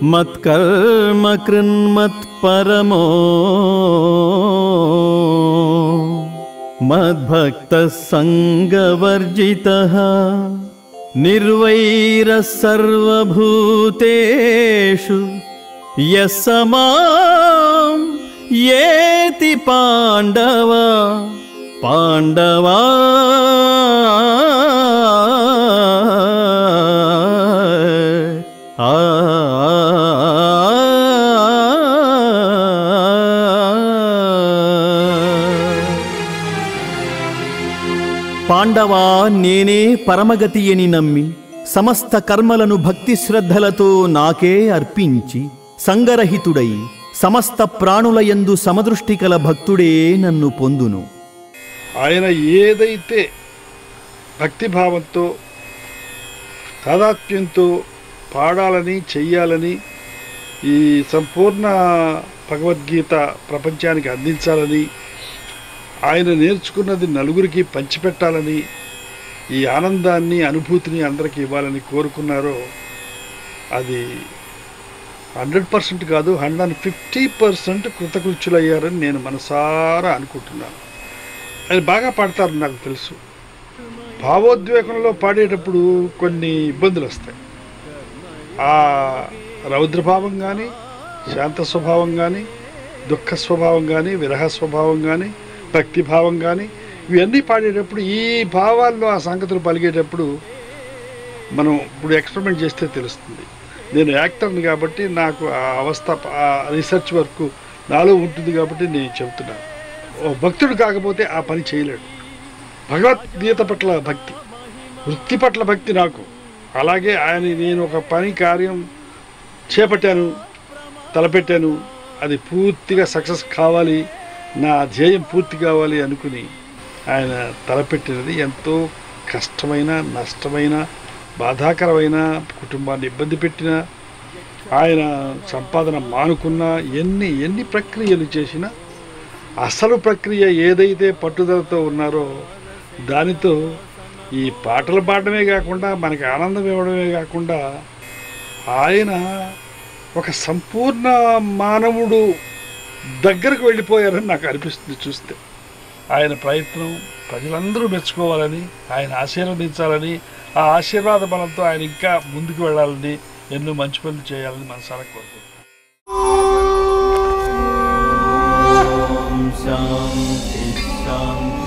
మత్కర్మ కృన్మత్పరమో మద్భక్త సంగవర్జిత నిర్వైర సర్వభూతేషు యస్సమాం ఏతి పాండవ పాండవా ఆ పాండవా నేనే పరమగతి అని నమ్మి సమస్త కర్మలను భక్తి శ్రద్ధలతో నాకే అర్పించి సంగరహితుడై సమస్త ప్రాణులయందు సమదృష్టి కల భక్తుడే నన్ను పొందును ఆయన ఏదైతే భక్తిభావంతో తాదాత్మ్యంతో పాడాలని చెయ్యాలని ఈ సంపూర్ణ భగవద్గీత ప్రపంచానికి అందించాలని ఆయన నేర్చుకున్నది నలుగురికి పంచిపెట్టాలని ఈ ఆనందాన్ని అనుభూతిని అందరికీ ఇవ్వాలని కోరుకున్నారో అది హండ్రెడ్ పర్సెంట్ కాదు హండ్రెడ్ ఫిఫ్టీ పర్సెంట్ కృతకృత్యులయ్యారని నేను మనసారా అనుకుంటున్నాను ఆయన బాగా పాడతారు నాకు తెలుసు భావోద్వేగంలో పాడేటప్పుడు కొన్ని ఇబ్బందులు వస్తాయి ఆ రౌద్రభావం కానీ శాంత స్వభావం కానీ దుఃఖ స్వభావం కానీ విరహ స్వభావం కానీ భక్తిభావం కానీ ఇవన్నీ పాడేటప్పుడు ఈ భావాల్లో ఆ సంగతులు పలిగేటప్పుడు మనం ఇప్పుడు ఎక్స్పెరిమెంట్ చేస్తే తెలుస్తుంది నేను యాక్టర్ని కాబట్టి నాకు ఆ అవస్థ ఆ రీసెర్చ్ వర్క్ నాలో ఉంటుంది కాబట్టి నేను చెబుతున్నాను ఓ భక్తుడు కాకపోతే ఆ పని చేయలేడు భగవద్గీత పట్ల భక్తి వృత్తి పట్ల భక్తి నాకు అలాగే ఆయన నేను ఒక పని కార్యం చేపట్టాను తలపెట్టాను అది పూర్తిగా సక్సెస్ కావాలి నా ధ్యేయం పూర్తి కావాలి అనుకుని ఆయన తలపెట్టినది ఎంతో కష్టమైన నష్టమైన బాధాకరమైన కుటుంబాన్ని ఇబ్బంది పెట్టిన ఆయన సంపాదన మానుకున్న ఎన్ని ఎన్ని ప్రక్రియలు చేసినా అసలు ప్రక్రియ ఏదైతే పట్టుదలతో ఉన్నారో దానితో ఈ పాటలు పాడడమే కాకుండా మనకి ఆనందం ఇవ్వడమే కాకుండా ఆయన ఒక సంపూర్ణ మానవుడు దగ్గరకు వెళ్ళిపోయారని నాకు అనిపిస్తుంది చూస్తే ఆయన ప్రయత్నం ప్రజలందరూ మెచ్చుకోవాలని ఆయన ఆశీర్వదించాలని ఆ ఆశీర్వాద బలంతో ఆయన ఇంకా ముందుకు వెళ్ళాలని ఎన్నో మంచి పనులు చేయాలని మనసారా కోరుకుంటున్నాను శాంతి శాంతి